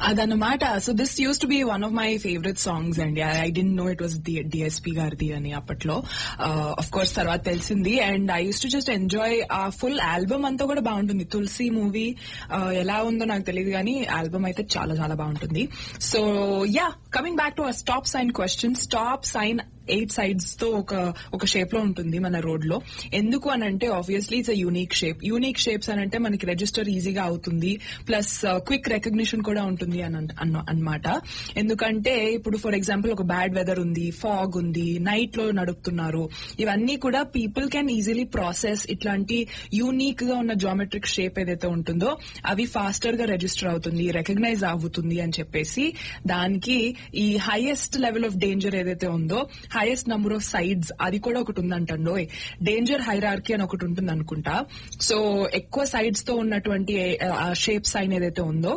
అదనమాట so this used to be one of my favourite songs అండి I don't know it was DSP గారిది అని అప్పట్లో of course తర్వాత తెలిసింది and I used to just enjoy ఆ ఫుల్ ఆల్బమ్ అంతా కూడా బాగుంటుంది తులసి మూవీ ఎలా ఉందో నాకు తెలియదు కానీ ఆల్బమ్ అయితే చాలా చాలా బాగుంటుంది so yeah coming back to stop sign question stop sign eight sides తో ఒక ఒక షేప్ లో ఉంటుంది మన రోడ్ లో ఎందుకు అని అంటే obviously it's unique shape unique shapes అని అంటే మనకి రిజిస్టర్ ఈజీగా అవుతుంది ప్లస్ క్విక్ రికగ్నిషన్ కూడా ఉంటుంది అని అనమాట ఎందుకంటే ఇప్పుడు ఫర్ ఎగ్జాంపుల్ ఒక బ్యాడ్ వెదర్ ఉంది ఫాగ్ ఉంది నైట్ లో నడుపుతున్నారు ఇవన్నీ కూడా పీపుల్ క్యాన్ ఈజీలీ ప్రాసెస్ ఇట్లాంటి యూనిక్ గా ఉన్న జామెట్రిక్ షేప్ ఏదైతే ఉంటుందో అవి ఫాస్టర్ గా రిజిస్టర్ అవుతుంది రికగ్నైజ్ అవుతుంది అని చెప్పేసి దానికి ఈ హైయెస్ట్ లెవెల్ ఆఫ్ డేంజర్ ఏదైతే ఉందో హైయెస్ట్ నంబర్ ఆఫ్ సైడ్స్ అది కూడా ఒకటి ఉందంటండో డేంజర్ హైరార్కీ అని ఒకటి ఉంటుంది అనుకుంటా సో ఎక్కువ సైడ్స్ తో ఉన్నటువంటి షేప్ సైన్ ఏదైతే ఉందో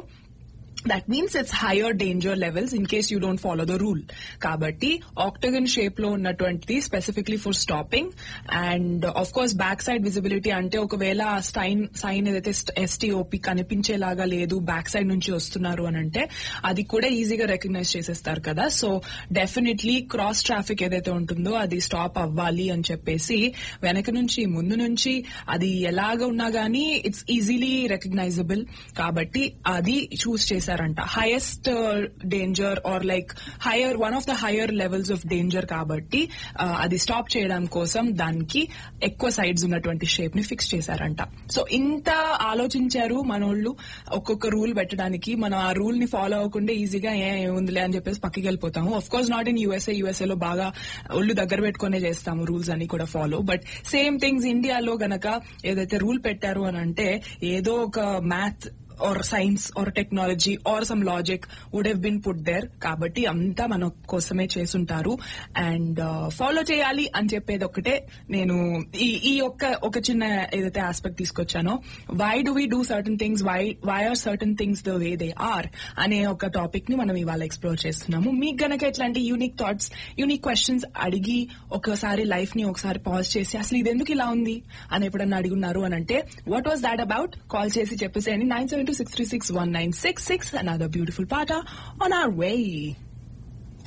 that means it's higher danger levels in case you don't follow the rule కాబట్టి ఆక్టగన్ షేప్ లో ఉన్నటువంటిది specifically for stopping and of course back side visibility అంటే ఒకవేళ సైన్ సైన్ ఏదైతే ఎస్టీఓపి కనిపించేలాగా లేదు బ్యాక్ సైడ్ నుంచి వస్తున్నారు అని అంటే అది కూడా ఈజీగా రికగ్నైజ్ చేసేస్తారు కదా సో డెఫినెట్లీ క్రాస్ ట్రాఫిక్ ఏదైతే ఉంటుందో అది స్టాప్ అవ్వాలి అని చెప్పేసి వెనక నుంచి ముందు నుంచి అది ఎలాగ ఉన్నా గానీ ఇట్స్ ఈజీలీ రికగ్నైజబుల్ కాబట్టి అది చూస్ చేశారు చేశారంట highest danger are like higher one of the higher levels of danger కాబట్టి అది స్టాప్ చేయడం కోసం దానికి ఎక్కువ సైడ్స్ ఉన్నటువంటి షేప్ ని ఫిక్స్ చేశారంట సో ఇంత ఆలోచించారు మనోళ్ళు ఒక్కొక్క రూల్ పెట్టడానికి మనం ఆ రూల్ ని ఫాలో అవ్వకుండా ఈజీగా ఏముందిలే అని చెప్పేసి పక్కకి వెళ్ళిపోతాము of course not in USA USA లో బాగా ఒళ్ళు దగ్గర పెట్టుకునే చేస్తాము రూల్స్ అన్ని కూడా ఫాలో బట్ సేమ్ థింగ్స్ ఇండియాలో గనక ఏదైతే రూల్ పెట్టారు అని అంటే ఏదో ఒక math or science or technology or some logic would have been put there కాబట్టి అంతా మన కోసమే చేసుంటారు అండ్ ఫాలో చేయాలి అని చెప్పేది ఒకటే నేను ఈ ఈ ఒక్క ఒక చిన్న ఏదైతే ఆస్పెక్ట్ తీసుకొచ్చానో why do we do certain things why why are certain things the way they are అనే ఒక టాపిక్ ని మనం ఇవాళ ఎక్స్ప్లోర్ చేస్తున్నాము మీకు గనక ఇట్లాంటి యూనిక్ థాట్స్ యూనిక్ క్వశ్చన్స్ అడిగి ఒకసారి లైఫ్ ని ఒకసారి పాజ్ చేసి అసలు ఇది ఎందుకు ఇలా ఉంది అని ఎప్పుడన్నా అడుగున్నారు అని అంటే what was that about call చేసి చెప్పేసేయండి nine seven two six three six one nine six six another beautiful pata on our way.